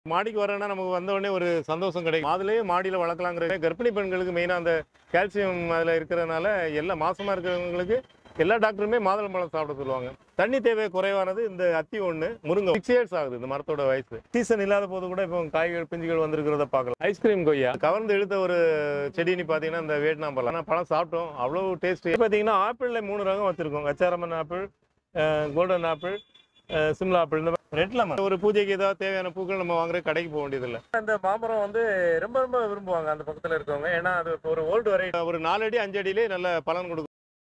மாடிக்கு வரேன்னா நமக்கு வந்த உடனே ஒரு சந்தோஷம் கிடைக்கும் அதுலேயே மாடியில் வளர்க்கலாங்கிற கர்ப்பிணி பெண்களுக்கு மெயினாக அந்த கால்சியம் அதில் இருக்கிறதுனால எல்லா மாசமாக இருக்கிறவங்களுக்கு எல்லா டாக்டருமே மாதுளம்பழம் சாப்பிட சொல்லுவாங்க தண்ணி தேவை குறைவானது இந்த அத்தி ஒன்று முருங்கை சிக்ஸ் இயர்ஸ் ஆகுது இந்த மரத்தோட வயசு சீசன் இல்லாத போது கூட இப்போ காய்கள் பிஞ்சுகள் வந்திருக்கிறத பார்க்கலாம் ஐஸ்கிரீம் கொய்யா கவர்ந்து இழுத்த ஒரு செடின்னு பார்த்தீங்கன்னா இந்த வியட்நாம் பழம் ஆனால் பழம் சாப்பிட்டோம் அவ்வளோ டேஸ்ட் பார்த்தீங்கன்னா ஆப்பிளில் மூணு ரகம் வச்சிருக்கோம் கச்சாரமன் apple golden apple Shimla apple இந்த ரெட் லெமன் ஒரு பூஜைக்கு ஏதாவது தேவையான பூக்கள் நம்ம வாங்குற கடைக்கு போக வேண்டியதில்லை அந்த மாமரம் வந்து ரொம்ப ரொம்ப விரும்புவாங்க அந்த பக்கத்தில் இருக்கவங்க ஏன்னா அது ஒரு ஓல்டு வரை ஒரு நாலு அடி அஞ்சு அடியிலே நல்ல பலன் கொடுக்கும்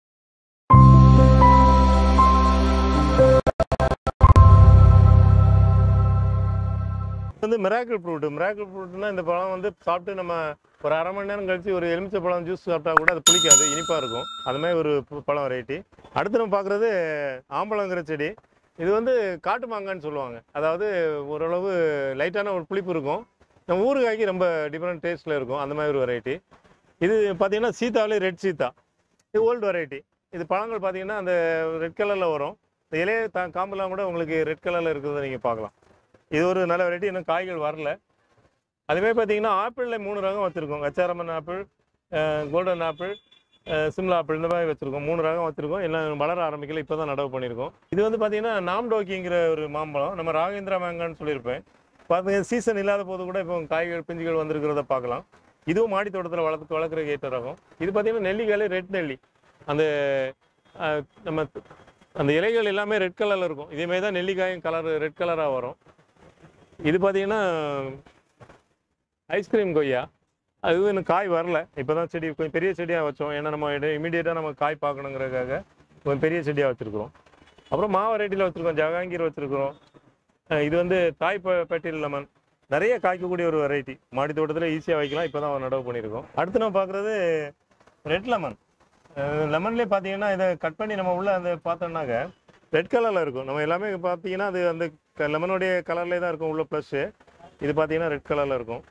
வந்து மிராக்கிள் ஃப்ரூட் மிராக்கிள் ஃப்ரூட்னா இந்த பழம் வந்து சாப்பிட்டு நம்ம ஒரு அரை மணி நேரம் கழிச்சு ஒரு எலுமிச்சை பழம் ஜூஸ் சாப்பிட்டா கூட அது புளிக்காது இனிப்பா இருக்கும் அது மாதிரி ஒரு பு- பழம் வெரைட்டி அடுத்து நம்ம பார்க்குறது ஆம்பளங்கிற செடி இது வந்து காட்டு மாங்கான்னு சொல்லுவாங்க அதாவது ஓரளவு லைட்டான ஒரு புளிப்பு இருக்கும் நம்ம ஊறுகாய்க்கு ரொம்ப டிஃப்ரெண்ட் டேஸ்ட்டில் இருக்கும் அந்த மாதிரி ஒரு வெரைட்டி இது பார்த்தீங்கன்னா சீத்தாவிலே ரெட் சீத்தா இது ஓல்டு வெரைட்டி இது பழங்கள் பார்த்தீங்கன்னா அந்த ரெட் கலரில் வரும் இந்த இலைய தா காம்பெல்லாம் கூட உங்களுக்கு ரெட் கலரில் இருக்கிறத நீங்கள் பார்க்கலாம் இது ஒரு நல்ல வெரைட்டி இன்னும் காய்கள் வரல அதுவே பார்த்தீங்கன்னா ஆப்பிளில் மூணு ரகம் வச்சுருக்கோம் கச்சாரமன் apple golden apple Shimla apple இந்த மாதிரி வச்சுருக்கோம் மூணு ரகம் வச்சுருக்கோம் எல்லாம் வளர ஆரம்பிக்கல இப்போ தான் நடவு பண்ணியிருக்கோம் இது வந்து பார்த்தீங்கன்னா நாம்டோக்கிங்கிற ஒரு மாம்பழம் நம்ம ராகேந்திரா மேங்கான்னு சொல்லியிருப்பேன் பார்த்தீங்க சீசன் இல்லாத போது கூட இப்போ காய்கள் பிஞ்சுகள் வந்திருக்கிறத பார்க்கலாம் இதுவும் மாடி தோட்டத்தில் வளர்த்து வளர்க்குற ஏற்ற ரகம் இது பார்த்தீங்கன்னா நெல்லிக்காயில ரெட் நெல்லி அந்த அஹ், நம்ம அந்த இலைகள் எல்லாமே ரெட் கலரில் இருக்கும் இதேமாதிரி தான் நெல்லிக்காயும் கலர் ரெட் கலராக வரும் இது பார்த்தீங்கன்னா ஐஸ்கிரீம் கொய்யா அது இன்னும் காய் வரல இப்போ தான் செடி கொஞ்சம் பெரிய செடியாக வச்சோம் ஏன்னா நம்ம இமீடியட்டாக நம்ம காய் பார்க்கணுங்கிறதுக்காக கொஞ்சம் பெரிய செடியாக வச்சுருக்குறோம் அப்புறம் மா வெரைட்டியில் வச்சுருக்கோம் ஜகாங்கீர் வச்சுருக்குறோம் இது வந்து தாய் ப பெட்டில் லெமன் நிறைய காய்க்கக்கூடிய ஒரு வெரைட்டி மாடி தோட்டத்தில் ஈஸியாக வைக்கலாம் இப்போ தான் நடவு பண்ணியிருக்கோம் அடுத்து நம்ம பார்க்குறது ரெட் லெமன் லெமன்லேயே பார்த்தீங்கன்னா இதை கட் பண்ணி நம்ம உள்ள அந்த பார்த்தோம்னாக்க ரெட் கலரில் இருக்கும் நம்ம எல்லாமே பார்த்தீங்கன்னா அது அந்த லெமனுடைய கலர்லேயே தான் இருக்கும் உள்ள ப்ளஸ்ஸு இது பார்த்தீங்கன்னா ரெட் கலரில் இருக்கும்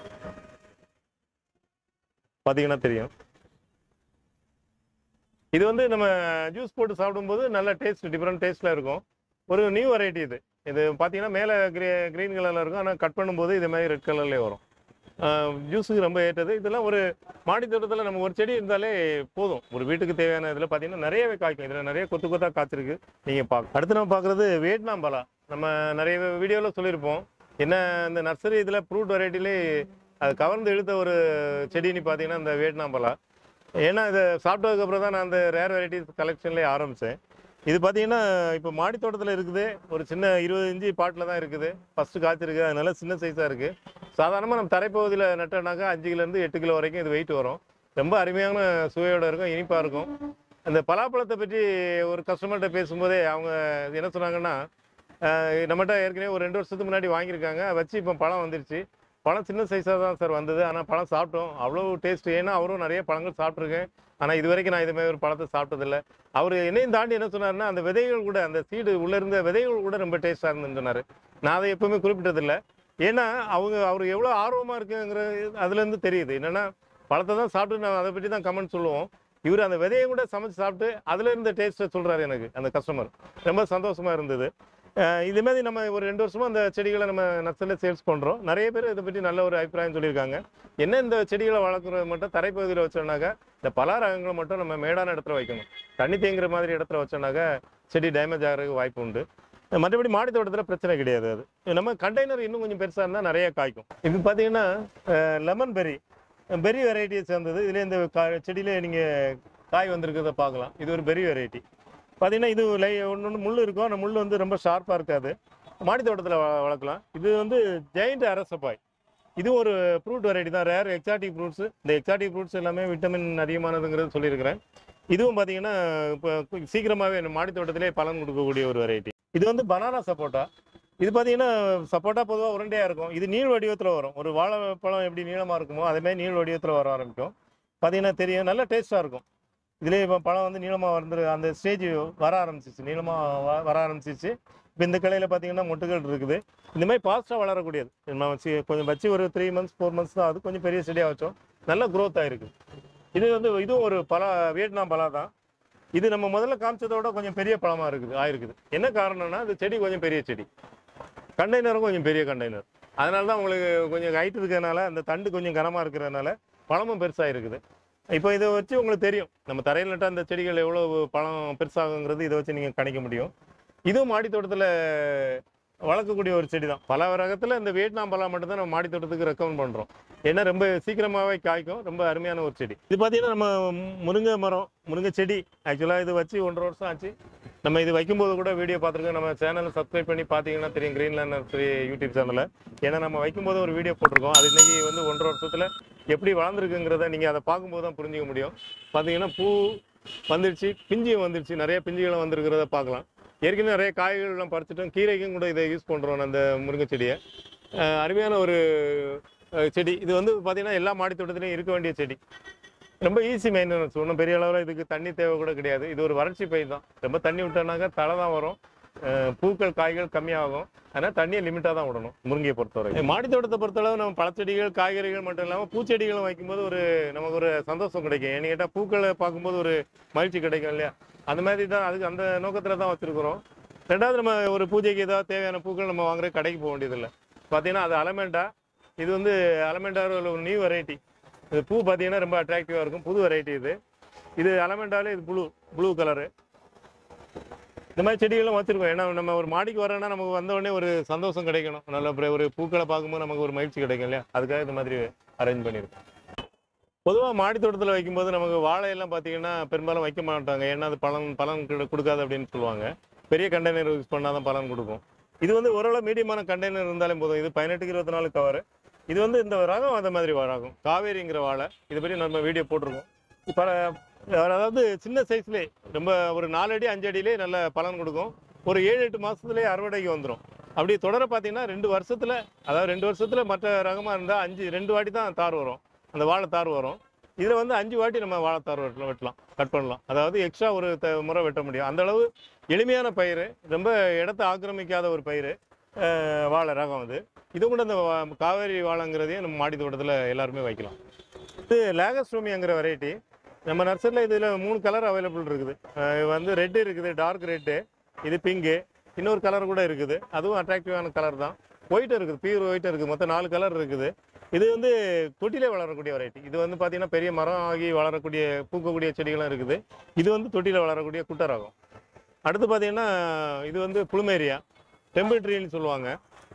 பார்த்தீங்கன்னா தெரியும் இது வந்து நம்ம ஜூஸ் போட்டு சாப்பிடும்போது நல்ல டேஸ்ட் டிஃப்ரெண்ட் டேஸ்ட்டில் இருக்கும் ஒரு நியூ வெரைட்டி இது இது பார்த்தீங்கன்னா மேலே கிரே க்ரீன் கலரில் இருக்கும் ஆனால் கட் பண்ணும்போது இது மாதிரி ரெட் கலர்லேயே வரும் ஜூஸுக்கு ரொம்ப ஏற்றது இதெல்லாம் ஒரு மாடி தோட்டத்தில் நம்ம ஒரு செடி இருந்தாலே போதும் ஒரு வீட்டுக்கு தேவையான இதில் பார்த்தீங்கன்னா நிறையவே காய்க்கும் இதில் நிறைய கொத்து கொத்தாக காய்ச்சிருக்கு நீங்கள் பார்க்க அடுத்து நம்ம பார்க்குறது வியட்நாம் பலா நம்ம நிறைய வீடியோவில் சொல்லியிருப்போம் என்ன இந்த நர்சரி இதில் ஃப்ரூட் வெரைட்டிலே அது கவர்ந்து இழுத்த ஒரு செடின்னு பார்த்தீங்கன்னா இந்த வியட்நாம் பலா ஏன்னா இதை சாப்பிட்டதுக்கப்புறம் தான் நான் அந்த ரேர் வெரைட்டிஸ் கலெக்ஷன்லேயே ஆரம்பித்தேன் இது பார்த்தீங்கன்னா இப்போ மாடி தோட்டத்தில் இருக்குது ஒரு சின்ன இருபது இன்ச்சு பாட்டில் தான் இருக்குது ஃபஸ்ட்டு காய்ச்சிருக்கு அதனால சின்ன சைஸாக இருக்குது சாதாரணமாக நம்ம தரைப்பகுதியில் நட்டோம்னாக்கா அஞ்சு கிலோலேருந்து எட்டு கிலோ வரைக்கும் இது வெயிட் வரும் ரொம்ப அருமையான சுவையோட இருக்கும் இனிப்பாக இருக்கும் அந்த பலாப்பழத்தை பற்றி ஒரு கஸ்டமர்கிட்ட பேசும்போதே அவங்க என்ன சொன்னாங்கன்னா ஆஹ் நம்மகிட்ட ஏற்கனவே ஒரு ரெண்டு வருஷத்துக்கு முன்னாடி வாங்கியிருக்காங்க வச்சு இப்போ பழம் வந்துருச்சு பழம் சின்ன சைஸாக தான் சார் வந்தது ஆனால் பழம் சாப்பிட்டோம் அவ்வளோ டேஸ்ட் ஏன்னா அவரும் நிறைய பழங்கள் சாப்பிட்ருக்கேன் ஆனால் இது வரைக்கும் நான் இது மாதிரி ஒரு பழத்தை சாப்பிட்டதில்ல அவர் என்னையும் தாண்டி என்ன சொன்னாருன்னா அந்த விதைகள் கூட அந்த சீடு உள்ள இருந்த விதைகள் கூட ரொம்ப டேஸ்ட்டாக இருந்துன்னு சொன்னார் நான் அதை எப்பவுமே குறிப்பிட்டதில்லை ஏன்னா அவங்க அவர் எவ்வளோ ஆர்வமாக இருக்குங்கிற அதுலேருந்து தெரியுது என்னன்னா பழத்தை தான் சாப்பிட்டு நான் அதை பற்றி தான் கமெண்ட் சொல்லுவோம் இவர் அந்த விதையை கூட சமைச்சு சாப்பிட்டு அதுல இருந்த டேஸ்ட்டை சொல்றாரு எனக்கு அந்த கஸ்டமர் ரொம்ப சந்தோஷமா இருந்தது அஹ் இது மாதிரி நம்ம ஒரு ரெண்டு வருஷமா அந்த செடிகளை நம்ம நர்சரியில் சேல்ஸ் பண்றோம் நிறைய பேர் இதை பற்றி நல்ல ஒரு அபிப்பிராயம் சொல்லியிருக்காங்க என்ன இந்த செடிகளை வளர்க்குறது மட்டும் தரைப்பகுதியில் வச்சோம்னாக்கா இந்த பல ரகங்களை மட்டும் நம்ம மேடான இடத்துல வைக்கணும் தண்ணி தேங்குற மாதிரி இடத்துல வச்சோம்னாக்கா செடி டேமேஜ் ஆகிறதுக்கு வாய்ப்பு உண்டு மற்றபடி மாடி தோட்டத்தில் பிரச்சனை கிடையாது அது நம்ம கண்டெய்னர் இன்னும் கொஞ்சம் பெருசாக இருந்தால் நிறைய காய்க்கும் இது பார்த்தீங்கன்னா லெமன் பெரி பெரி வெரைட்டியை சேர்ந்தது இதில் இந்த கா செடியிலே நீங்கள் காய் வந்திருக்கிறத பார்க்கலாம் இது ஒரு பெரி வெரைட்டி பார்த்தீங்கன்னா இது லை ஒன்று ஒன்று முள் இருக்கும் அந்த முள் வந்து ரொம்ப ஷார்ப்பாக இருக்காது மாடி தோட்டத்தில் வளர்க்கலாம் இது வந்து ஜெயிண்ட் அரசப்பாய் இது ஒரு ஃப்ரூட் வெரைட்டி தான் ரேர் எக்ஸாட்டிக் ஃப்ரூட்ஸ் இந்த எக்ஸாட்டிக் ஃப்ரூட்ஸ் எல்லாமே விட்டமின் அதிகமானதுங்கிறது சொல்லியிருக்கிறேன் இதுவும் பார்த்தீங்கன்னா இப்போ சீக்கிரமாகவே மாடி தோட்டத்திலே பலன் கொடுக்கக்கூடிய ஒரு வெரைட்டி இது வந்து பனானா சப்போட்டா இது பார்த்தீங்கன்னா சப்போட்டா பொதுவாக உருண்டையாக இருக்கும் இது நீள் வடிவத்தில் வரும் ஒரு வாழைப்பழம் எப்படி நீளமாக இருக்குமோ அதே மாதிரி நீள் வடிவத்தில் வர ஆரம்பிக்கும் பார்த்தீங்கன்னா தெரியும் நல்ல டேஸ்ட்டாக இருக்கும் இதுலேயே இப்போ பழம் வந்து நீளமாக வந்து அந்த ஸ்டேஜ் வர ஆரம்பிச்சிச்சு நீளமாக வர ஆரம்பிச்சிச்சு இப்போ இந்த கிளையில் பார்த்தீங்கன்னா மொட்டுகள் இருக்குது இந்த மாதிரி ஃபாஸ்ட்டாக வளரக்கூடியது நம்ம வச்சு கொஞ்சம் வச்சு ஒரு த்ரீ மந்த்ஸ் ஃபோர் மந்த்ஸ் தான் அது கொஞ்சம் பெரிய செடியாக வச்சோம் நல்ல க்ரோத் ஆயிருக்கு இது வந்து இதுவும் ஒரு பலா வியட்நாம் பலா தான் இது நம்ம முதல்ல காமிச்சதோட கொஞ்சம் பெரிய பழமாக இருக்குது ஆயிருக்குது என்ன காரணம்னா இந்த செடி கொஞ்சம் பெரிய செடி கண்டெய்னரும் கொஞ்சம் பெரிய கண்டெய்னர் அதனால தான் உங்களுக்கு கொஞ்சம் ஹைட் இருக்கிறதுனால அந்த தண்டு கொஞ்சம் கனமாக இருக்கிறதுனால பழமும் பெருசாக இருக்குது இப்போ இதை வச்சு உங்களுக்கு தெரியும் நம்ம தரையில் நட்டால் அந்த செடிகள் எவ்வளோ பழம் பெருசாகுங்கிறது இதை வச்சு நீங்கள் கணிக்க முடியும் இதுவும் மாடி தோட்டத்தில் வளர்க்கக்கூடிய ஒரு செடி தான் பல ரகத்தில் இந்த வியட்நாம் பழம் மட்டும்தான் நம்ம மாடி தோட்டத்துக்கு ரெக்கமெண்ட் பண்ணுறோம் ஏன்னா ரொம்ப சீக்கிரமாகவே காய்க்கும் ரொம்ப அருமையான ஒரு செடி இது பார்த்தீங்கன்னா நம்ம முருங்கை மரம் முருங்கை செடி ஆக்சுவலாக இது வச்சு ஒன்றரை வருஷம் ஆச்சு நம்ம இது வைக்கும்போது கூட வீடியோ பார்த்துருக்கோம் நம்ம சேனலை சப்ஸ்கிரைப் பண்ணி பார்த்தீங்கன்னா தெரியும் கிரீன்லேண்ட் நர்சரி யூடியூப் சேனலில் ஏன்னா நம்ம வைக்கும்போது ஒரு வீடியோ போட்டிருக்கோம் அது இன்னைக்கு வந்து ஒன்றரை வருஷத்தில் எப்படி வளர்ந்துருக்குங்கிறத நீங்கள் அதை பார்க்கும்போது தான் புரிஞ்சுக்க முடியும் பார்த்தீங்கன்னா பூ வந்துருச்சு பிஞ்சியும் வந்துருச்சு நிறைய பிஞ்சுகளும் வந்திருக்கிறத பார்க்கலாம் ஏற்கனவே நிறைய காய்கள்லாம் பறிச்சிட்டோம் கீரைக்கும் கூட இதை யூஸ் பண்ணுறோம் அந்த முருங்கை செடியை அஹ் அருமையான ஒரு அஹ், செடி இது வந்து பார்த்தீங்கன்னா எல்லா மாடி தோட்டத்துலையும் இருக்க வேண்டிய செடி ரொம்ப ஈஸி மெயின்டெனன்ஸ் ஒன்றும் பெரிய அளவில் இதுக்கு தண்ணி தேவை கூட கிடையாது இது ஒரு வறட்சி பயிர் தான் ரொம்ப தண்ணி விட்டோம்னாக்கா தலை தான் வரும் அஹ் பூக்கள் காய்கள் கம்மியாகும் அதனால் தண்ணியை லிமிட்டாக தான் விடணும் முருங்கையை பொறுத்தவரை மாடி தோட்டத்தை பொறுத்தளவு நம்ம பழச்செடிகள் காய்கறிகள் மட்டும் இல்லாமல் பூச்செடிகளும் வைக்கும்போது ஒரு நமக்கு ஒரு சந்தோஷம் கிடைக்கும் ஏன்னு கேட்டால் பூக்களை பார்க்கும்போது ஒரு மகிழ்ச்சி கிடைக்கும் இல்லையா அந்த மாதிரி தான் அதுக்கு அந்த நோக்கத்தில் தான் வச்சுருக்குறோம் ரெண்டாவது நம்ம ஒரு பூஜைக்கு ஏதாவது தேவையான பூக்கள் நம்ம வாங்குற கடைக்கு போக வேண்டியதில்லை பார்த்தீங்கன்னா அது அலமெண்டா இது வந்து அலமெண்டாவில் ஒரு நியூ வெரைட்டி இது பூ பார்த்தீங்கன்னா ரொம்ப அட்ராக்டிவாக இருக்கும் புது வெரைட்டி இது இது அலமெண்டாலே இது ப்ளூ ப்ளூ கலரு இந்த மாதிரி செடிகளும் வச்சிருக்கோம் ஏன்னா நம்ம ஒரு மாடிக்கு வரோன்னா நமக்கு வந்த உடனே ஒரு சந்தோஷம் கிடைக்கணும் நல்ல அப்புறம் ஒரு பூக்களை பார்க்கும்போது நமக்கு ஒரு மகிழ்ச்சி கிடைக்கும் இல்லையா அதுக்காக இந்த மாதிரி அரேஞ்ச் பண்ணியிருக்கோம் பொதுவாக மாடி தோட்டத்தில் வைக்கும்போது நமக்கு வாழையெல்லாம் பார்த்தீங்கன்னா பெரும்பாலும் வைக்க மாட்டாங்க ஏன்னா அது பலன் பலன் கொடு- கொடுக்காது அப்படின்னு சொல்லுவாங்க பெரிய கண்டெய்னர் யூஸ் பண்ணால் தான் பலன் கொடுக்கும் இது வந்து ஓரளவு மீடியமான கண்டெய்னர் இருந்தாலும் போதும் இது பதினெட்டுக்கு இருபத்தி நாலு கவர் இது வந்து இந்த ரகம் அந்த மாதிரி ரகம் காவேரிங்கிற வாழை இதை பற்றி நம்ம வீடியோ போட்டிருக்கோம் இப்போ அதாவது சின்ன சைஸ்லேயே ரொம்ப ஒரு நாலு அடி அஞ்சு அடியிலே நல்ல பலன் கொடுக்கும் ஒரு ஏழு எட்டு மாதத்துலேயே அறுவடைக்கு வந்துடும் அப்படி தொடர பார்த்தீங்கன்னா ரெண்டு வருஷத்தில் அதாவது ரெண்டு வருஷத்தில் மற்ற ரகமாக இருந்தால் அஞ்சு ரெண்டு வாட்டி தான் தார் வரும் அந்த வாழை தார் வரும் இதில் வந்து அஞ்சு வாட்டி நம்ம வாழைத்தார் வெட்டலாம் வெட்டலாம் கட் பண்ணலாம் அதாவது எக்ஸ்ட்ரா ஒரு த முறை வெட்ட முடியும் அந்த அளவு எளிமையான பயிர் ரொம்ப இடத்த ஆக்கிரமிக்காத ஒரு பயிர் அஹ், வாழை ரகம் அது இது கூட இந்த வா- காவேரி வாழைங்கிறதையும் நம்ம மாடி தோட்டத்தில் எல்லாருமே வைக்கலாம் இது லேகஸ்ட்ரோமிங்கிற வெரைட்டி நம்ம நர்சரியில் இதில் மூணு கலர் அவைலபிள் இருக்குது அஹ், வந்து ரெட்டு இருக்குது டார்க் ரெட்டு இது பிங்கு இன்னொரு கலர் கூட இருக்குது அதுவும் அட்ராக்டிவான கலர் தான் ஒயிட் இருக்குது பியூர் ஒயிட் இருக்குது மொத்தம் நாலு கலர் இருக்குது இது வந்து தொட்டிலே வளரக்கூடிய வெரைட்டி இது வந்து பார்த்தீங்கன்னா பெரிய மரம் ஆகி வளரக்கூடிய பூக்கக்கூடிய செடிகளும் இருக்குது இது வந்து தொட்டியில் வளரக்கூடிய குட்டை ரகம் அடுத்து பார்த்தீங்கன்னா இது வந்து புளுமேரியா டெம்பிள் ட்ரீன்னு சொல்லுவாங்க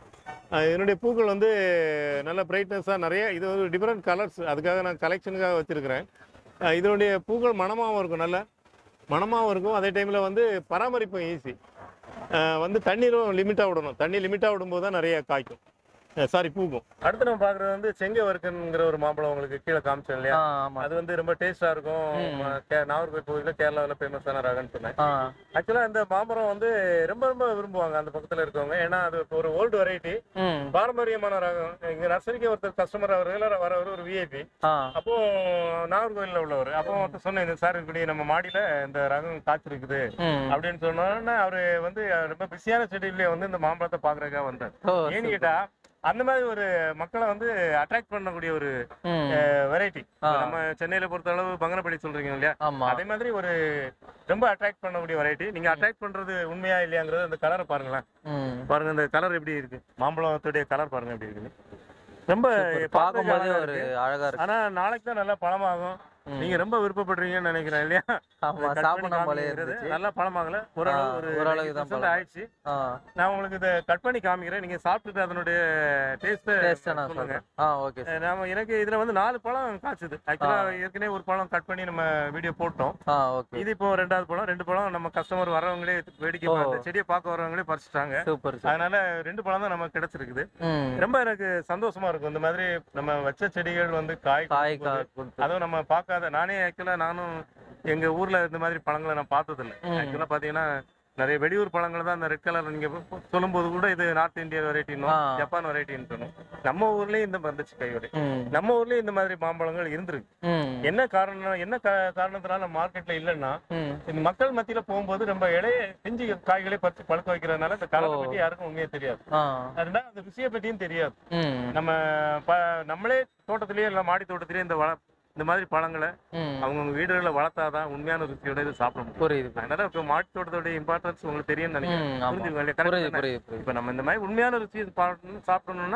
அஹ் இதனுடைய பூக்கள் வந்து நல்ல பிரைட்னஸாக நிறைய இது ஒரு டிஃப்ரெண்ட் கலர்ஸ் அதுக்காக நான் கலெக்ஷனுக்காக வச்சுருக்கிறேன் இதனுடைய பூக்கள் மணமாகவும் இருக்கும் நல்ல மணமாகவும் இருக்கும் அதே டைமில் வந்து பராமரிப்பும் ஈஸி வந்து தண்ணீரும் லிமிட்டாக விடணும் தண்ணி லிமிட்டாக விடும்போது தான் நிறைய காய்க்கும் சாரி பூக்கும் அடுத்து நம்ம பார்க்குறது வந்து செங்க வர்க்கன்ங்கிற ஒரு மாம்பழம் உங்களுக்கு கீழே காமிச்சோம் இல்லையா ஆ, ஆமா அது வந்து ரொம்ப டேஸ்டா இருக்கும் ம். ம- கே- நாகர்கோவில் பகுதியில் கேரளாவில் ஃபேமஸான ரகம்னு சொன்னேன் ஆ, ஆக்சுவலாக இந்த மாம்பழம் வந்து ரொம்ப ரொம்ப விரும்புவாங்க அந்த பக்கத்தில் இருக்கவங்க ஏன்னா அது ஒரு ஓல்டு வெரைட்டி ம், பாரம்பரியமான ரகம் இங்க நர்சரிக்கு ஒருத்தர் கஸ்டமர் அவர் ரெகுலராக வரவர் ஒரு விஐபி ஆ, அப்போ நாகர்கோவிலில் உள்ளவர் அப்போ ஒருத்தர் சொன்னேன் இந்த சார் இப்படி நம்ம மாடியில இந்த ரகம் காய்ச்சிருக்குது ம். அப்படின்னு சொன்னோன்னே அவரு வந்து ரொம்ப பிஸியான ஷெடியூல்லே வந்து இந்த மாம்பழத்தை பார்க்கறதுக்காக வந்தார் ஓ, ஏன்னு super. கேட்டா அந்த மாதிரி ஒரு மக்களை வந்து அட்ராக்ட் பண்ணக்கூடிய ஒரு ம், வெரைட்டி ஆ. நம்ம சென்னையில பொறுத்த அளவு பங்கனப்பள்ளி சொல்றீங்க இல்லையா ஆமா அதே மாதிரி ஒரு ரொம்ப அட்ராக்ட் பண்ணக்கூடிய வெரைட்டி நீங்க அட்ராக்ட் பண்றது உண்மையா இல்லையாங்கிறது அந்த கலரை பாருங்களேன் ம். பாருங்க இந்த கலர் எப்படி இருக்கு மாம்பழத்துடைய கலர் பாருங்க எப்படி இருக்குது ரொம்ப Super. பார்க்கறதுக்கு பார்க்கும்போதே அழகா ஒரு இருக்கு. அழகா இருக்கு ஆனா நாளைக்கு தான் நல்லா பழமாகும் ம். நீங்க ரொம்ப விருப்பப்படுறீங்கன்னு நினைக்கிறேன் இல்லையா ஆமா cut பண்ணி சாப்பிடணும் போல காமிக்கிறது இருந்துச்சு நல்லா பழமாகல ஓரளவு ஆ, ஒரு ஓரளவுக்கு தான் 90% பழம். ஆயிடுச்சு ஆ நான் உங்களுக்கு இதை கட் பண்ணி காமிக்கிறேன் நீங்க சாப்பிட்டுட்டு அதனுடைய டேஸ்ட் டேஸ்ட் நான் சொல்லுங்க சொல்றேன் ஆ ஓகே அஹ் நாம எனக்கு இதுல வந்து நாலு பழம் காய்ச்சுது ஆக்சுவலா ஏற்கனவே ஒரு பழம் கட் பண்ணி நம்ம வீடியோ போட்டோம் ஆ ஓகே இது இப்போ ரெண்டாவது பழம் ரெண்டு பழம் நம்ம கஸ்டமர் வரவங்களே வேடிக்கை ஓ. பார்த்து செடியை பார்க்க வரவங்களே பறிச்சுட்டாங்க சூப்பர் சூப்பர் அதனால ரெண்டு பழம் தான் நமக்கு கிடைச்சிருக்குது ம் ரொம்ப எனக்கு சந்தோஷமா இருக்கும் இந்த மாதிரி நம்ம வச்ச செடிகள் வந்து காய் காய் கொடுக்கும்போது, கா கொடுத்து அதுவும் நம்ம பார்க்காத நானே ஆக்சுவலா நானும் எங்க ஊர்ல இந்த மாதிரி பழங்களை நான் பார்த்ததில்ல ம். ஆக்சுவலா பாத்தீங்கன்னா நிறைய வெளியூர் பழங்கள் தான் அந்த ரெட் கலர் நீங்க போ- சொல்லும்போது கூட இது நார்த் இந்தியா வெரைட்டின்னு ஆ. ஜப்பான் வெரைட்டின்னு சொன்னோம் நம்ம ஊர்லயும் இந்த வந்துச்சு கையோட ம் நம்ம ஊர்லயும் இந்த மாதிரி மாம்பழங்கள் இருந்திருக்கு ம் என்ன காரணம் என்ன கா- காரணத்தினால மார்க்கெட்ல இல்லைன்னா ம் இந்த மக்கள் மத்தியில போகும்போது ரொம்ப இளைய பிஞ்சு காய்களை பறிச்சு பழுக்க வைக்கிறதுனால இந்த கலரை ஓ. பத்தி யாருக்கும் உண்மையே தெரியாது ஆ அதனால அந்த ருசியை பத்தியும் தெரியாது ம் நம்ம ப- நம்மளே தோட்டத்திலேயே இல்லை மாடி தோட்டத்திலேயே இந்த வள இந்த மாதிரி பழங்களை ம் அவங்கவுங்க வீடுகளில் வளர்த்தாதான் உண்மையான ருசியோட இது சாப்பிட முடியும் புரியுது அதனால இப்போ மாடி தோட்டத்தோட இம்பார்ட்டன்ஸ் உங்களுக்கு தெரியும்னு நினைக்கிறேன் ம் ஆமா புரிஞ்சுக்கோங்க இல்லையா? புரியுது correct தானே? புரியுது புரியுது இப்போ நம்ம இந்த மாதிரி உண்மையான ருசி இது பாடணும் சாப்பிடணும்னா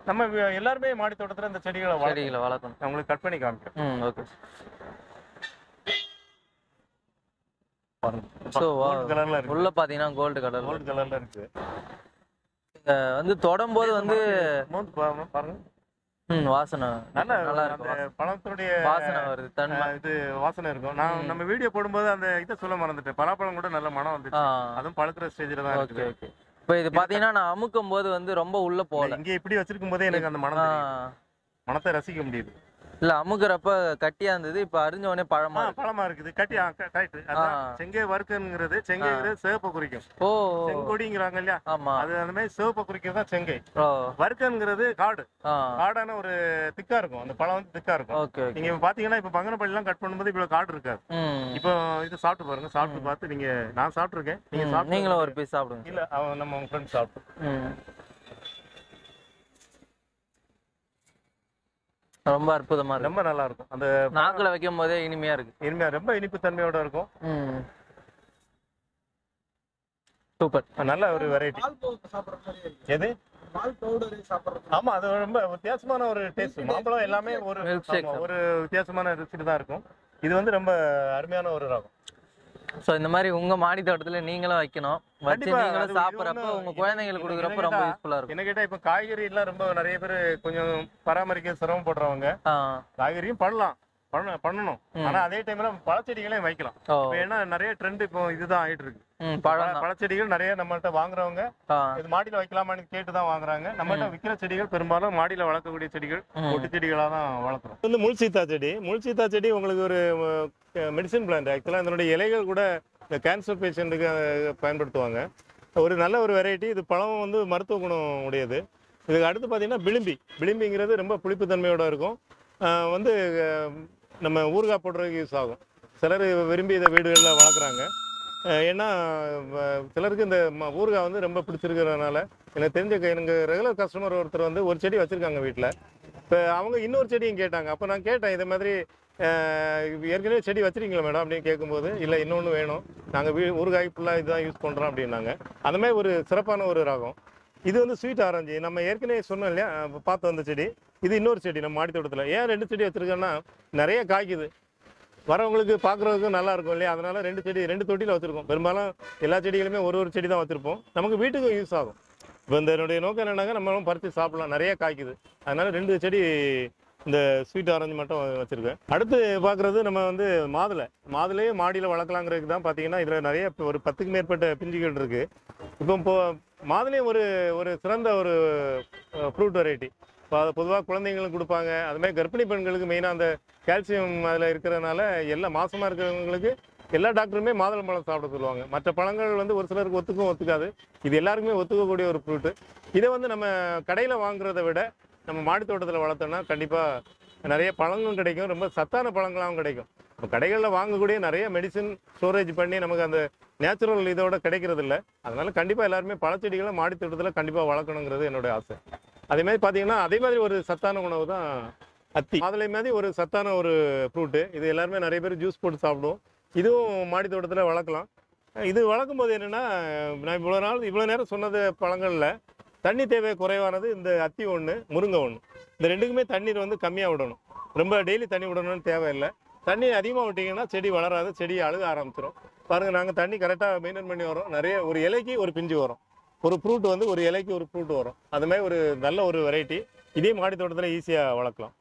நம்ம வி- எல்லாருமே மாடி தோட்டத்துல இந்த செடிகளை வளர்க்கணும் செடிகளை வளர்க்கணும் நான் உங்களுக்கு கட் பண்ணி காமிக்கிறேன் ம் ஓகே பாருங்க ஸோ கோல்டு கலர்ல இருக்கு உள்ள பாத்தீங்கன்னா கோல்டு கலர் கோல்டு கலர்ல இருக்கு வந்து தொடும்போது வந்து மோந்து பாருங்க பாருங்க ம் வாசனை நல்லா நல்லா அந்த இருக்கும் பழத்துடைய வாசனை வருது தன்மை அஹ், இது வாசனை இருக்கும் நான் நம்ம வீடியோ போடும்போது அந்த இதை சொல்ல மறந்துட்டேன் பலாப்பழம் கூட நல்ல மனம் ஆ வந்துச்சு அதுவும் பழுக்கிற ஸ்டேஜ்ல தான் ஓகே இருக்குது ஓகே இப்போ இது பாத்தீங்கன்னா நான் அமுக்கும் போது வந்து ரொம்ப உள்ள போகல இங்க இப்படி வச்சிருக்கும் போதே எனக்கு அந்த ஆ மனம் தெரியுது. மனத்தை ரசிக்க முடியுது இல்ல அமுக்குறப்ப கட்டியா இருந்தது இப்ப அரிஞ்ச உடனே பழமா ஆ, இருக்கு பழமா இருக்குது கட்டி கரெக்ட் அதான் ஆ. செங்கை வறுக்குங்கிறது செங்கைங்கிறது சிவப்பை குறிக்கும் ஓ செங்கொடிங்கிறாங்க இல்லையா ஆமா அது அந்த மாதிரி சிவப்பை குறிக்கிறது தான் செங்கை ஓ வறுக்கங்கிறது காடு ஆ காடான ஒரு திக்கா இருக்கும் அந்த பழம் வந்து திக்கா இருக்கும் ஓகே ஓகே நீங்க இப்ப பாத்தீங்கன்னா இப்ப பங்கனப்பள்ளி எல்லாம் கட் பண்ணும்போது இவ்வளவு காடு இருக்காது ம் இப்போ இது சாப்பிட்டு பாருங்க சாப்பிட்டு பார்த்து நீங்க நான் சாப்பிட்டுருக்கேன் நீங்க ம், சாப்பிட்டு நீங்களும் ஒரு பீஸ் சாப்பிடுங்க இல்ல அவன் நம்ம உங்க ஃப்ரெண்ட் சாப்பிட்டு ம் ரொம்ப அற்புதமா இருக்கு ரொம்ப நல்லா இருக்கும் அந்த நாக்குல வைக்கும் போதே இனிமையா இருக்கு இனிமையா ரொம்ப இனிப்பு தன்மையோட இருக்கும் ம் சூப்பர் நல்ல ஒரு வெரைட்டி பால் பவுடர் சாப்பிடுற மாதிரி இருக்கு. எது பால் பவுடர் சாப்பிடுற ஆமா அது ரொம்ப வித்தியாசமான ஒரு டேஸ்ட் மாம்பழம் எல்லாமே ஒரு Milk shake ஆமா, ஒரு வித்தியாசமான ருசிட்டு தான் இருக்கும் இது வந்து ரொம்ப அருமையான ஒரு ரகம் சோ இந்த மாதிரி உங்க மாடி தோட்டத்துல நீங்களும் வைக்கணும் வச்சு கண்டிப்பா, அது நீங்களும் இது சாப்பிடுறப்ப ஒண்ணும் உங்க இது- குழந்தைங்களுக்கு இது கொடுக்குறப்ப ரொம்ப கேட்டா- யூஸ்ஃபுல்லா இருக்கும் என்ன கேட்டா இப்ப காய்கறி எல்லாம் ரொம்ப நிறைய பேர் கொஞ்சம் பராமரிக்க சிரமப்படுறவங்க ஆ காய்கறியும் பண்ணலாம் பண்ண பண்ணணும் ம். ஆனா அதே டைம்ல பழச்செடிகளையும் வைக்கலாம் ஓ இப்ப ஏன்னா நிறைய ட்ரெண்ட் இப்போ இதுதான் ஆயிட்டு இருக்கு ம் பழம் தான் பழச்செடிகள் நிறைய நம்மள்ட்ட வாங்குறவங்க ஆ இது மாடியில வைக்கலாமான்னு கேட்டு தான் வாங்குறாங்க நம்மகிட்ட விற்கிற செடிகள் பெரும்பாலும் மாடியில வளர்க்கக்கூடிய செடிகள் ம். ஒட்டு செடிகளா தான் வளர்க்குறோம் வந்து முள் சீத்தா செடி முள் சீத்தா செடி உங்களுக்கு ஒரு மெடிசின் பிளான்ட் ஆக்சுவலாக இதனுடைய இலைகள் கூட இந்த கேன்சர் பேஷண்ட்டுக்கு பயன்படுத்துவாங்க ஒரு நல்ல ஒரு வெரைட்டி இது பழம் வந்து மருத்துவ குணம் உடையது இதுக்கு அடுத்து பார்த்தீங்கன்னா விளிம்பி விளிம்பிங்கிறது ரொம்ப புளிப்பு தன்மையோட இருக்கும் அஹ் வந்து அஹ், நம்ம ஊறுகாய் போடுறதுக்கு யூஸ் ஆகும் சிலர் விரும்பி இதை வீடுகளில் வளர்க்குறாங்க அஹ் ஏன்னா வ- சிலருக்கு இந்த ம- ஊறுகாய் வந்து ரொம்ப பிடிச்சிருக்கிறதுனால எனக்கு தெரிஞ்ச க- எனக்கு ரெகுலர் கஸ்டமர் ஒருத்தர் வந்து ஒரு செடி வச்சுருக்காங்க வீட்டில் இப்போ அவங்க இன்னொரு செடியும் கேட்டாங்க அப்போ நான் கேட்டேன் இது மாதிரி அஹ், ஏற்கனவே செடி வச்சிருக்கீங்களா மேடம் அப்படின்னு கேட்கும்போது இல்லை இன்னொன்று வேணும் நாங்கள் வீ ஊறுகாய் ஃபுல்லாக இதுதான் யூஸ் பண்ணுறோம் அப்படின்னாங்க அந்த மாதிரி ஒரு சிறப்பான ஒரு ரகம் இது வந்து ஸ்வீட் ஆரஞ்சு நம்ம ஏற்கனவே சொன்னோம் இல்லையா அப்ப பார்த்து வந்த செடி இது இன்னொரு செடி நம்ம மாடி தோட்டத்தில் ஏன் ரெண்டு செடி வச்சுருக்கேன்னா நிறைய காய்க்குது வரவங்களுக்கு பார்க்குறதுக்கும் நல்லா இருக்கும் இல்லையா அதனால ரெண்டு செடி ரெண்டு தொட்டியில் வச்சுருக்கோம் பெரும்பாலும் எல்லா செடிகளுமே ஒரு ஒரு செடி தான் வச்சுருப்போம் நமக்கு வீட்டுக்கும் யூஸ் ஆகும் இப்போ இந்த என்னுடைய நோக்கம் என்னன்னாங்க நம்மளும் பறித்து சாப்பிடலாம் நிறைய காய்க்குது அதனால ரெண்டு செடி இந்த ஸ்வீட் ஆரஞ்சு மட்டும் வச்சுருக்கேன் அடுத்து பார்க்குறது நம்ம வந்து மாதுளை மாதுளையே மாடியில் வளர்க்கலாங்கிறதுக்கு தான் பார்த்தீங்கன்னா இதில் நிறைய இப்ப ஒரு பத்துக்கு மேற்பட்ட பிஞ்சுகள் இருக்குது இப்போ இப்போ மாதுளையும் ஒரு ஒரு சிறந்த ஒரு ஃப்ரூட் வெரைட்டி இப்போ அதை பொதுவாக குழந்தைங்களுக்கு கொடுப்பாங்க அது மாதிரி கர்ப்பிணி பெண்களுக்கு மெயினாக அந்த கால்சியம் அதில் இருக்கிறதுனால எல்லா மாசமாக இருக்கிறவங்களுக்கு எல்லா டாக்டருமே மாதுளை பழம் சாப்பிட சொல்லுவாங்க மற்ற பழங்கள் வந்து ஒரு சிலருக்கு ஒத்துக்கும் ஒத்துக்காது இது எல்லாருக்குமே ஒத்துக்கக்கூடிய ஒரு ஃப்ரூட்டு இதை வந்து நம்ம கடையில் வாங்குறத விட நம்ம மாடி தோட்டத்தில் வளர்த்தோம்னா கண்டிப்பாக நிறைய பழங்களும் கிடைக்கும் ரொம்ப சத்தான பழங்களாகவும் கிடைக்கும் இப்போ கடைகளில் வாங்கக்கூடிய நிறைய மெடிசின் ஸ்டோரேஜ் பண்ணி நமக்கு அந்த நேச்சுரல் இதோட கிடைக்கிறது இல்ல அதனால கண்டிப்பாக எல்லாருமே பழச்செடிகளை மாடி தோட்டத்தில் கண்டிப்பாக வளர்க்கணுங்கிறது என்னுடைய ஆசை அதே மாதிரி பார்த்தீங்கன்னா அதே மாதிரி ஒரு சத்தான உணவு தான் அத்தி மாதுளை மாதிரி ஒரு சத்தான ஒரு ஃப்ரூட்டு இது எல்லாருமே நிறைய பேர் ஜூஸ் போட்டு சாப்பிடுவோம் இதுவும் மாடி தோட்டத்தில் வளர்க்கலாம் இது வளர்க்கும் போது என்னென்னா நான் இவ்வளோ நாள் இவ்வளோ நேரம் சொன்னது பழங்களில் தண்ணி தேவை குறைவானது இந்த அத்தி ஒன்று முருங்கை ஒன்று இந்த ரெண்டுக்குமே தண்ணீர் வந்து கம்மியாக விடணும் ரொம்ப டெய்லி தண்ணி விடணும்னு தேவையில்லை தண்ணி அதிகமாக விட்டிங்கன்னா செடி வளராது செடி அழுக ஆரம்பிச்சிடும் பாருங்கள் நாங்கள் தண்ணி கரெக்டாக மெயின்டைன் பண்ணி வரோம் நிறைய ஒரு இலைக்கு ஒரு பிஞ்சு வரும் ஒரு ஃப்ரூட் வந்து ஒரு இலைக்கு ஒரு ஃப்ரூட் வரும் அது மாதிரி ஒரு நல்ல ஒரு வெரைட்டி இதே மாடி தோட்டத்தில் ஈஸியாக வளர்க்கலாம்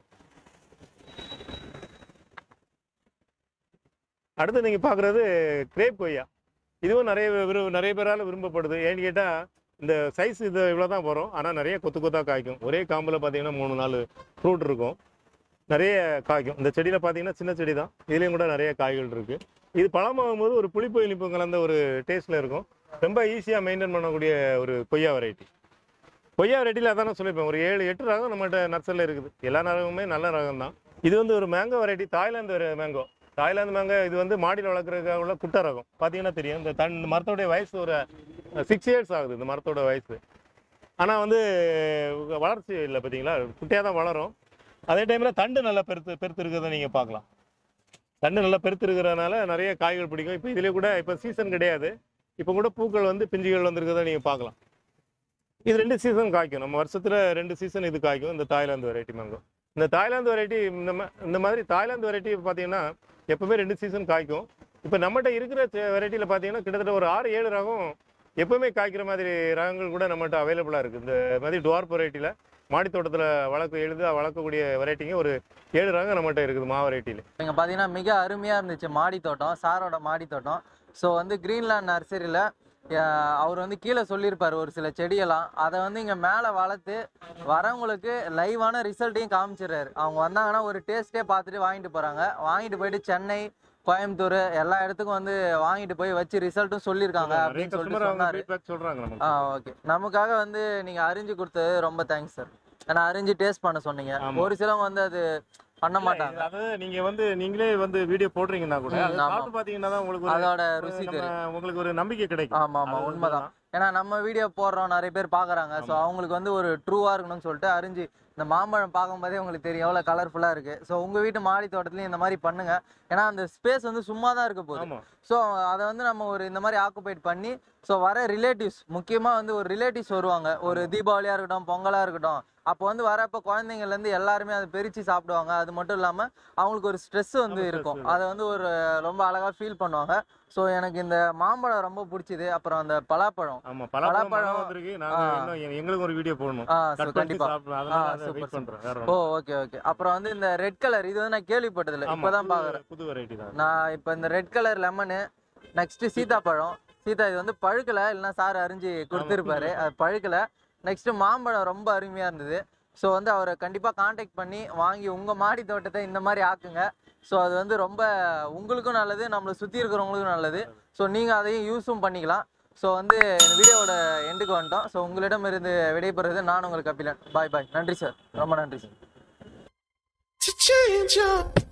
அடுத்து நீங்கள் பார்க்குறது கிரேப் கொய்யா இதுவும் நிறைய விரு நிறைய பேரால் விரும்பப்படுது ஏன்னு கேட்டால் இந்த சைஸ் இது இவ்வளோ தான் வரும் ஆனால் நிறைய கொத்து கொத்தாக காய்க்கும் ஒரே காம்பில் பார்த்தீங்கன்னா மூணு நாலு ஃப்ரூட் இருக்கும் நிறைய காய்க்கும் இந்த செடியில் பார்த்தீங்கன்னா சின்ன செடி தான் இதுலேயும் கூட நிறைய காய்கள் இருக்குது இது பழமாகும் போது ஒரு புளிப்பு இனிப்பு கலந்த ஒரு டேஸ்ட்டில் இருக்கும் ரொம்ப ஈஸியாக மெயின்டைன் பண்ணக்கூடிய ஒரு கொய்யா வெரைட்டி கொய்யா வெரைட்டியில் அதான் நான் சொல்லியிருப்பேன் ஒரு ஏழு எட்டு ரகம் நம்மகிட்ட நர்சரியில் இருக்குது எல்லா ரகமுமே நல்ல ரகம் தான் இது வந்து ஒரு mango variety Thailand mango Thailand mango இது வந்து மாடியில் வளர்க்குறதுக்காக உள்ள குட்டை ரகம் பார்த்தீங்கன்னா தெரியும் இந்த தன் இந்த மரத்தோடைய வயசு ஒரு சிக்ஸ் இயர்ஸ் ஆகுது இந்த மரத்தோட வயசு ஆனால் வந்து வளர்ச்சி இல்லை பார்த்தீங்களா குட்டையாக தான் வளரும் அதே டைமில் தண்டு நல்லா பெருத்து பெருத்து இருக்கிறத நீங்கள் பார்க்கலாம் தண்டு நல்லா பெருத்து இருக்கிறதுனால நிறைய காய்கள் பிடிக்கும் இப்போ இதிலே கூட இப்போ சீசன் கிடையாது இப்போ கூட பூக்கள் வந்து பிஞ்சுகள் வந்திருக்கிறத நீங்கள் பார்க்கலாம் இது ரெண்டு சீசன் காய்க்கும் நம்ம வருஷத்துல ரெண்டு சீசன் இது காய்க்கும் இந்த தாய்லாந்து வெரைட்டி மேங்கோ இந்த தாய்லாந்து வெரைட்டி இந்த மா- இந்த மாதிரி தாய்லாந்து வெரைட்டி பார்த்தீங்கன்னா எப்பவுமே ரெண்டு சீசன் காய்க்கும் இப்போ நம்மகிட்ட இருக்கிற வெரைட்டியில் பார்த்தீங்கன்னா கிட்டத்தட்ட ஒரு ஆறு ஏழு ரகம் எப்பவுமே காய்க்கிற மாதிரி ரகங்கள் கூட நம்மகிட்ட அவைலபிளாக இருக்குது இந்த மாதிரி டுவார்ப் வெரைட்டியில் மாடி தோட்டத்தில் வளர்க்க எளிதாக வளர்க்கக்கூடிய வெரைட்டிங்க ஒரு ஏழு ரகம் நம்மகிட்ட இருக்குது மா வெரைட்டியில் இங்க பாத்தீங்கன்னா மிக அருமையா இருந்துச்சு மாடி தோட்டம் சாரோட மாடி தோட்டம் ஸோ வந்து கிரீன்லேண்ட் நர்சரியில அவர் வந்து கீழே சொல்லியிருப்பாரு ஒரு சில செடியெல்லாம் அதை வந்து இங்க மேலே வளர்த்து வரவங்களுக்கு லைவான ரிசல்ட்டையும் காமிச்சிடுறாரு அவங்க வந்தாங்கன்னா ஒரு டேஸ்ட்டே பார்த்துட்டு வாங்கிட்டு போறாங்க வாங்கிட்டு போயிட்டு சென்னை கோயம்புத்தூர் எல்லா இடத்துக்கும் வந்து வாங்கிட்டு போய் வச்சு ரிசல்ட்டும் சொல்லியிருக்காங்க நிறைய அப்படின்னு சொல்லிட்டு கஸ்டமர் அவங்க சொன்னாரு ஃபீட்பேக் சொல்கிறாங்க நமக்கு ஆ ஓகே நமக்காக வந்து நீங்க அரிஞ்சு கொடுத்தது ரொம்ப தேங்க்ஸ் சார் ஏன்னா அரிஞ்சு டேஸ்ட் பண்ண சொன்னீங்க ஆமா. ஒரு சிலவங்க வந்து அது பண்ண மாட்டாங்க அது நீங்க வந்து நீங்களே வந்து வீடியோ போடுறீங்கன்னா கூட ம், அதை ஆமா. சாப்பிட்டு பாத்தீங்கன்னா தான் உங்களுக்கு ஒரு அதோட ஒரு ருசி நம்ம- தெரியும் உங்களுக்கு ஒரு நம்பிக்கை கிடைக்கும் ஆமா ஆமா அது உண்மைதான் ஏன்னா நம்ம வீடியோ போடுறோம் நிறைய பேர் பாக்குறாங்க ஸோ அவங்களுக்கு வந்து ஒரு ட்ரூவா இருக்கணும்னு சொல்லிட்டு அரிஞ்சு இந்த மாம்பழம் பார்க்கும்போதே உங்களுக்கு தெரியும் எவ்வளவு கலர்ஃபுல்லா இருக்கு ஸோ உங்க வீட்டு மாடி தோட்டத்துலயும் இந்த மாதிரி பண்ணுங்க ஏன்னா அந்த ஸ்பேஸ் வந்து சும்மா தான் இருக்க போகுது ஆமா ஸோ அதை வந்து நம்ம ஒரு இந்த மாதிரி ஆக்குபைட் பண்ணி ஸோ வர ரிலேட்டிவ்ஸ் முக்கியமாக வந்து ஒரு ரிலேட்டிவ்ஸ் வருவாங்க ஒரு தீபாவளியாக இருக்கட்டும் பொங்கலாக இருக்கட்டும் அப்போ வந்து வரப்போ குழந்தைங்கள்லேருந்து எல்லாருமே அதை பிரித்து சாப்பிடுவாங்க அது மட்டும் இல்லாமல் அவங்களுக்கு ஒரு ஸ்ட்ரெஸ் வந்து ஆமா, stress இருக்கும் இருக்கும். அதை வந்து ஒரு ரொம்ப அழகாக ஃபீல் பண்ணுவாங்க ஸோ எனக்கு இந்த மாம்பழம் ரொம்ப பிடிச்சிது அப்புறம் அந்த பலாப்பழம் ஆமா பலாப்பழம் பலாப்பழம். மரம் வந்திருக்கு நாங்க ஆ. இன்னும் எ- எங்களுக்கு ஒரு வீடியோ போடணும் ஆ ஸோ கட் பண்ணி கண்டிப்பாக சாப்பிடணும் அதனால ஆ, அதை super, வெயிட் super. பண்றோம் வேற ஓ ஒண்ணும் ஓகே ஓகே அப்புறம் வந்து இந்த ரெட் கலர் இது வந்து நான் கேள்விப்பட்டதில்லை ஆமா, இப்போ தான் புது- பார்க்குறேன் புது வெரைட்டி தான் நான் இப்போ இந்த ரெட் கலர் லெமனு நெக்ஸ்ட் சீதாப்பழம் சீதா இது வந்து பழுக்கல இல்லைன்னா சார் அரிஞ்சு கொடுத்துருப்பாரு அது பழுக்கல நெக்ஸ்ட் மாம்பழம் ரொம்ப அருமையா இருந்தது ஸோ வந்து அவரை கண்டிப்பாக காண்டாக்ட் பண்ணி வாங்கி உங்கள் மாடி தோட்டத்தை இந்த மாதிரி ஆக்குங்க ஸோ அது வந்து ரொம்ப உங்களுக்கும் நல்லது நம்மளை சுற்றி இருக்கிறவங்களுக்கும் நல்லது ஸோ நீங்கள் அதையும் யூஸும் பண்ணிக்கலாம் ஸோ வந்து இந்த வீடியோவோட எண்டுக்கு வந்துட்டோம் ஸோ உங்களிடம் இருந்து விடைபெறுவது நான் உங்களுக்கு கபிலன் பாய் பாய் நன்றி சார் ரொம்ப நன்றி சார் to change up.